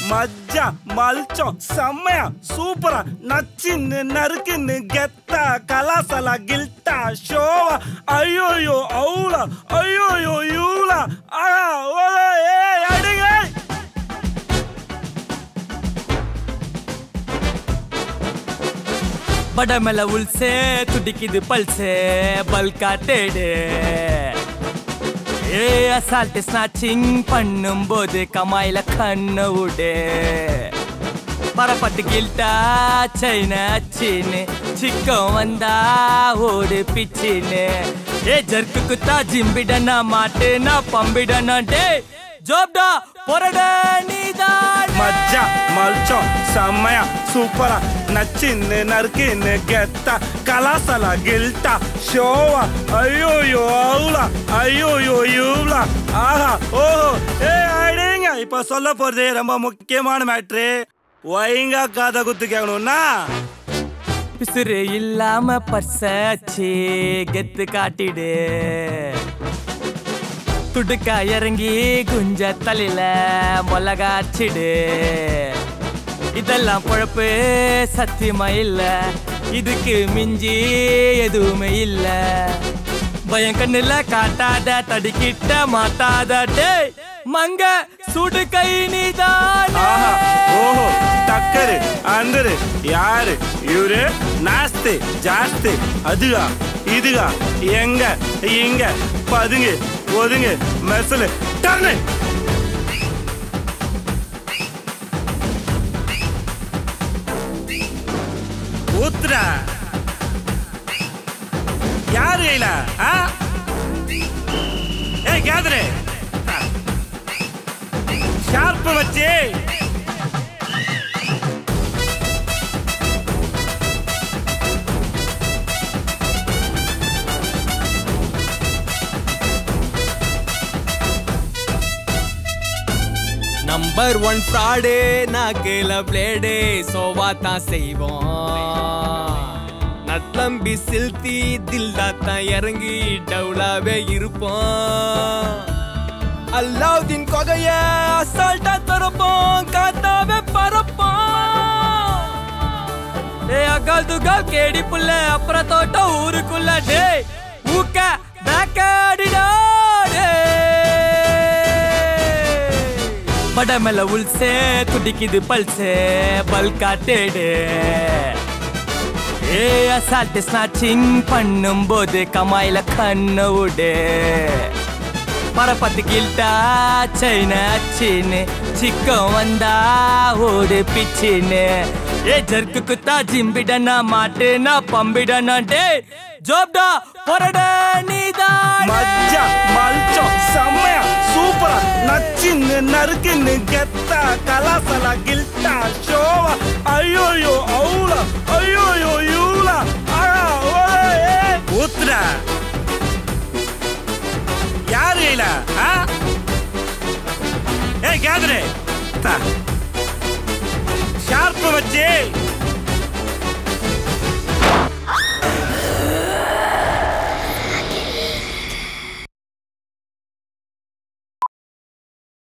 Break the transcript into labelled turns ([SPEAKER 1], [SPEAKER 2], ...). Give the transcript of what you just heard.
[SPEAKER 1] மஜ்ஜா மல்ச்சம் செம்மையா சூப்பரா நச்சின்னு நறுக்குன்னு கெத்தா கலாசலா கில்ட்டா ஷோவா ஐயோயோ அவுலா ஐயோயோ யூலா ஆஹா ஓலா ஏய் அடிங்க
[SPEAKER 2] படமெல உள்சே துடிக்குது பல்சே பல்கா தேடு ஏ அசால்ட் ஸ்நாச்சிங் பண்ணும்போது கமாயில கண்ணு விடு பரப்பட்டு கில்ட்டா சைன அச்சின்னு சிக்கம் வந்தா ஓடு பிச்சின்னு ஏ ஜர்க்கு குத்தா ஜிம்பிடனா மாட்டுனா பம்பிடனா டே ஜோப்டா பொரட நீதான்
[SPEAKER 1] மஜ்ஜா மல்ச்சம் செம்மையா சூப்பரா நச்சின்னு நறுக்குன்னு கெத்தா கலாசலா கில்ட்டா ஷோவா ஐயோயோ அவுலா ஐயோயோ யூலா ஆஹா ஓஹோ ஏ அடிங்க இப்ப சொல்ல போறது ரொம்ப முக்கியமான மேட்ரு ஒயங்கா காதை குத்து கேட்கணும்னா
[SPEAKER 2] பிசுறு இல்லாம பர்சாச்சு கெத்து காட்டிடு துடுக்கா இறங்கி குஞ்ச தலையில மொளகாச்சிடு இதெல்லாம் பொழப்பு சத்தியமா இல்ல இதுக்கு மிஞ்சி எதுவுமே இல்ல பயம் கண்ணுல காட்டாத தடிக்கிட்ட மாட்டாத டேய் மங்க சுடு கை நீதான்
[SPEAKER 1] ஆஹா ஓஹோ டக்கரு அந்தரு யாரு இவரு நாஸ்து ஜாஸ்தி அதுகா இதுகா எங்க இங்க பதுங்கு ஒதுங்கு மெசலு டர்னு ஊத்துடா யாரு கையில ஆ ஏய் கேதரு ஷார்ப்பு வச்சு
[SPEAKER 3] நம்பர் ஒன் ஃப்ராடு நாக்குல பிளேடு சோவா தான் செய்வோம் நட்லம்பி சில்தி தில்லா தான் இறங்கி டவுலாவே இருப்போம் அல்லாவுதீன் கொகைய அசால்ட்டா திறப்போம் காத்தாவே பறப்போம்
[SPEAKER 2] ஏ அக்கால் துக்கால் கேடி புள்ள அப்புறம் தோட்டம் ஊருக்குள்ள டே ஊக்க பேக்காடிடா படமெல உள்சே துடிக்குது பல்சே பல்கா தேடு ஏ அசால்ட் ஸ்நாச்சிங் பண்ணும்போது கமாயில கண்ணு விடு பரப்பத்து கில்ட்டா சைன அச்சின்னு சிக்கம் வந்தா ஓடு பிச்சின்னு ஏ ஜர்க்கு குத்தா ஜிம்பிடனா மாட்டுனா பம்பிடனா டே ஜோப்டா பொரட நீதான்
[SPEAKER 1] மஜ்ஜா மல்ச்சம் செம்மையா சூப்பரா நச்சின்னு நறுக்குன்னு கெத்தா கலாசலா கில்ட்டா ஷோவா ஐயோயோ அவுலா ஐயோயோ யூலா ஆஹா ஓலா ஏய் ஊத்துடா யாரு கையில ஆ ஏய் கேதரு ஷார்ப்பு வச்சு